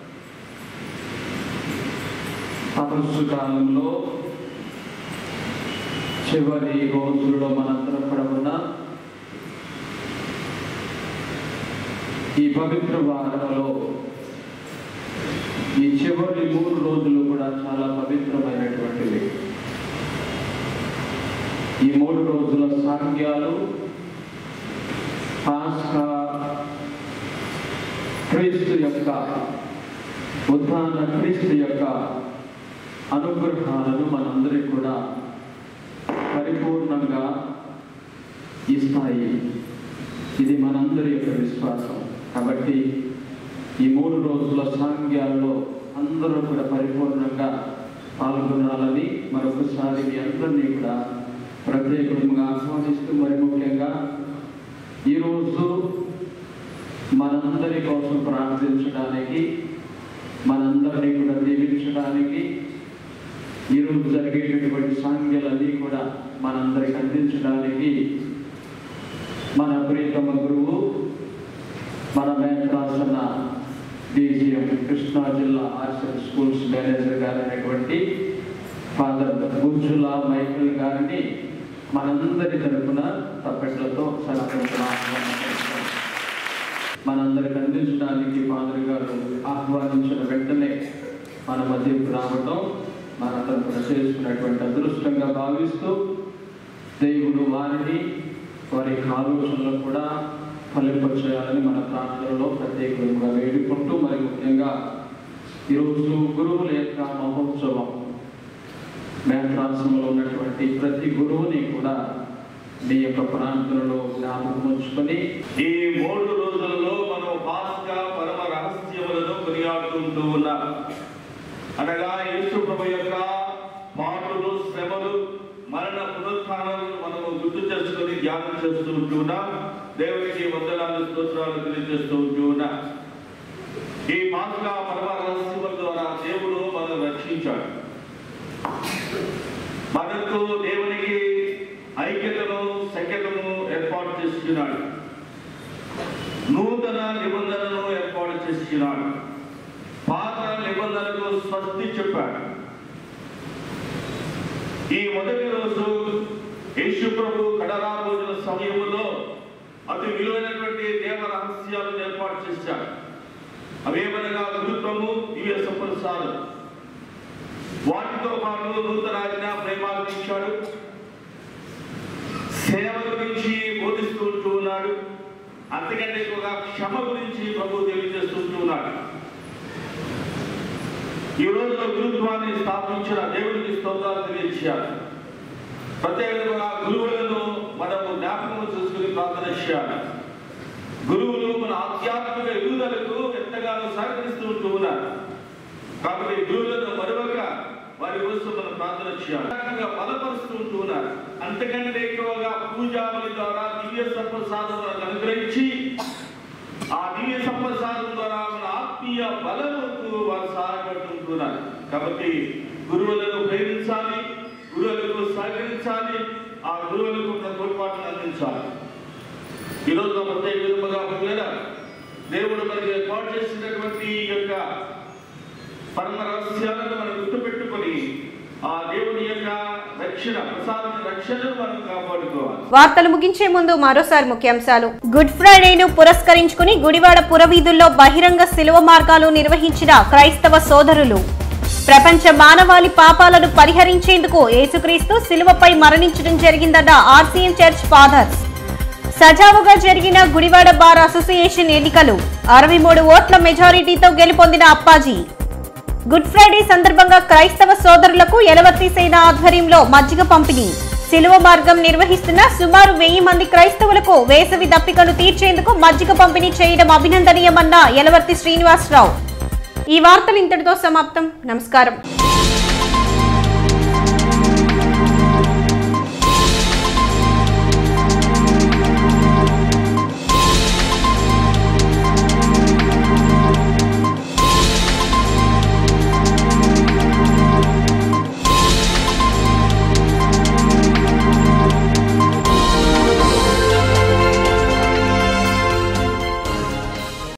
తపస్సు కాలంలో చివరి రోజుల్లో మనందరం కూడా ఉన్న ఈ పవిత్ర వారంలో ఈ చివరి మూడు రోజులు కూడా చాలా పవిత్రమైనటువంటివి ఈ మూడు రోజుల సాంగ్యాలు పాస్కా క్రీస్తు యొక్క ఉత్థాన క్రీస్తు యొక్క అనుగ్రహాలను మనందరికీ కూడా పరిపూర్ణంగా ఇస్తాయి ఇది మనందరి యొక్క విశ్వాసం కాబట్టి ఈ మూడు రోజుల సాంగ్యాల్లో అందరూ కూడా పరిపూర్ణంగా పాల్గొనాలని మరొకసారి మీ అందరినీ కూడా ప్రత్యేకంగా ఆహ్వానిస్తూ మరి ముఖ్యంగా ఈరోజు మనందరి కోసం ప్రార్థించడానికి మనందరినీ కూడా దీవించడానికి ఈరోజు జరిగేటటువంటి సాంగ్యాలన్నీ కూడా మనందరికి అందించడానికి మన ప్రియతమ గురువు మన మేత్రాసన డీసీఎం కృష్ణా జిల్లా ఆర్సల్ స్కూల్స్ మేనేజర్ గారైనటువంటి ఫాదర్ గుజ్జుల మైకిల్ గారిని మనందరి తరపున తప్పెట్లతో సత్కరించిన మనందరికి అందించడానికి ఫాదర్ గారు ఆహ్వానించిన వెంటనే మన మధ్యకు రావటం మనందరం కూడా చేసుకున్నటువంటి అదృష్టంగా భావిస్తూ దేవుడు వారిని వారి యొక్క ఆలోచనలు కూడా ఫలింపచేయాలని మన ప్రాంతాలలో ప్రత్యేకంగా వేడుకుంటూ మరి ముఖ్యంగా ఈరోజు గురువుల యొక్క మహోత్సవం మేత్రాశ్రమంలో ఉన్నటువంటి ప్రతి గురువుని కూడా మీ యొక్క ప్రాంతంలో జ్ఞాపకం ఉంచుకొని ఈ మూడు రోజులలో మనం పాస్కా పరమ రహస్యములను కొనియాడుతుంటూ ఉన్నాం అనగా యేసు ప్రభు యొక్క పాటలు శ్రమలు మరణ పునరుత్థానం మనము గుర్తు చేసుకొని ధ్యానం చేస్తూ ఉంటున్నాం దేవునికి వందనాలు స్తోత్రాలు తెలియజేస్తూ ఉంటున్నాం ఈ పాస్కా పరమ రహస్యముల ద్వారా దేవుడు మనల్ని రక్షించాడు మనకు దేవునికి ఐక్యతను సఖ్యతను ఏర్పాటు చేస్తున్నాడు నూతన నిబంధనను ఏర్పాటు చేస్తున్నాడు పాత నిబంధనకు స్వస్తి చెప్పాడు ఈ మొదటి రోజు యేసు ప్రభు కడరా రోజుల సమయంలో అతి విలువైనటువంటి దేవ రహస్యాలను ఏర్పాటు చేశాడు అవేమనగా గురుత్వము దివ్య సంప్రసాదం వాటితో పాటు నూతనాజ్ఞ ప్రేమాలు ఇచ్చాడు సేవ గురించి బోధిస్తూ ఉంటూ ఉన్నాడు అంతకంటే ఎక్కువగా క్షమ గురించి ప్రభు తెలియజేస్తుంటూ ఉన్నాడు ఈ రోజు గురుత్వాన్ని స్థాపించిన దేవుడికి స్తోత్రాలు తెలియజేయాలి ప్రత్యేకంగా గురువులను మనము జ్ఞాపకం చేసుకుని ప్రార్థన చేయాలి గురువులు మన ఆధ్యాత్మిక ఎదుగుదలకు ఎంతగానో సహకరిస్తూ ఉంటూ ఉన్నారు కాబట్టి గురువులను మరొక వారి కోసం మనం ప్రార్థన చేయాలి రకంగా బలపరుస్తూ ఉంటూ ఉన్నారు అంతకంటే ఎక్కువగా పూజాబలి ద్వారా దివ్య సప్రసాదం మనకు అనుగ్రహించి ఆ దివ్య సప్రసాదం ద్వారా మన ఆత్మీయ బలముకు వారు సహాయపడుతుంటున్నారు కాబట్టి గురువులను ప్రేమించాలి గురువులకు సహకరించాలి ఆ గురువులకు మన తోడ్పాటును అందించాలి ఈరోజు ప్రత్యేక విధముగా పిల్లల దేవుడు మనకి ఏర్పాటు చేసినటువంటి ఈ యొక్క పరమ రహస్యాలను మనం గుర్తుపెట్టుకొని ఆ దేవుని యొక్క రక్షణ ప్రసాదించిన రక్షణను మనం కాపాడుకోవాలి వార్తలు ముగించే ముందు మరోసారి ముఖ్యాంశాలు గుడ్ ఫ్రైడేను పురస్కరించుకుని గుడివాడ పురవీధుల్లో బహిరంగ శిలువ మార్గాలు నిర్వహించిన క్రైస్తవ సోదరులు ప్రపంచ మానవాళి పాపాలను పరిహరించేందుకు యేసుక్రీస్తు శిలువపై మరణించడం జరిగిందన్న ఆర్సీఎం చర్చ్ ఫాదర్స్ సజావుగా జరిగిన గుడివాడ బార్ అసోసియేషన్ ఎన్నికలు అరవై మూడు ఓట్ల మెజారిటీతో గెలుపొందిన అప్పాజీ గుడ్ ఫ్రైడే సందర్భంగా క్రైస్తవ సోదరులకు ఎలవర్తి సేన ఆధ్వర్యంలో మజ్జిగ పంపిణీ శిలువ మార్గం నిర్వహిస్తున్న సుమారు వెయ్యి మంది క్రైస్తవులకు వేసవి దప్పికను తీర్చేందుకు మజ్జిగ పంపిణీ చేయడం అభినందనీయమన్న ఎలవర్తి శ్రీనివాసరావు ఈ వార్తలు ఇంతటితో సమాప్తం నమస్కారం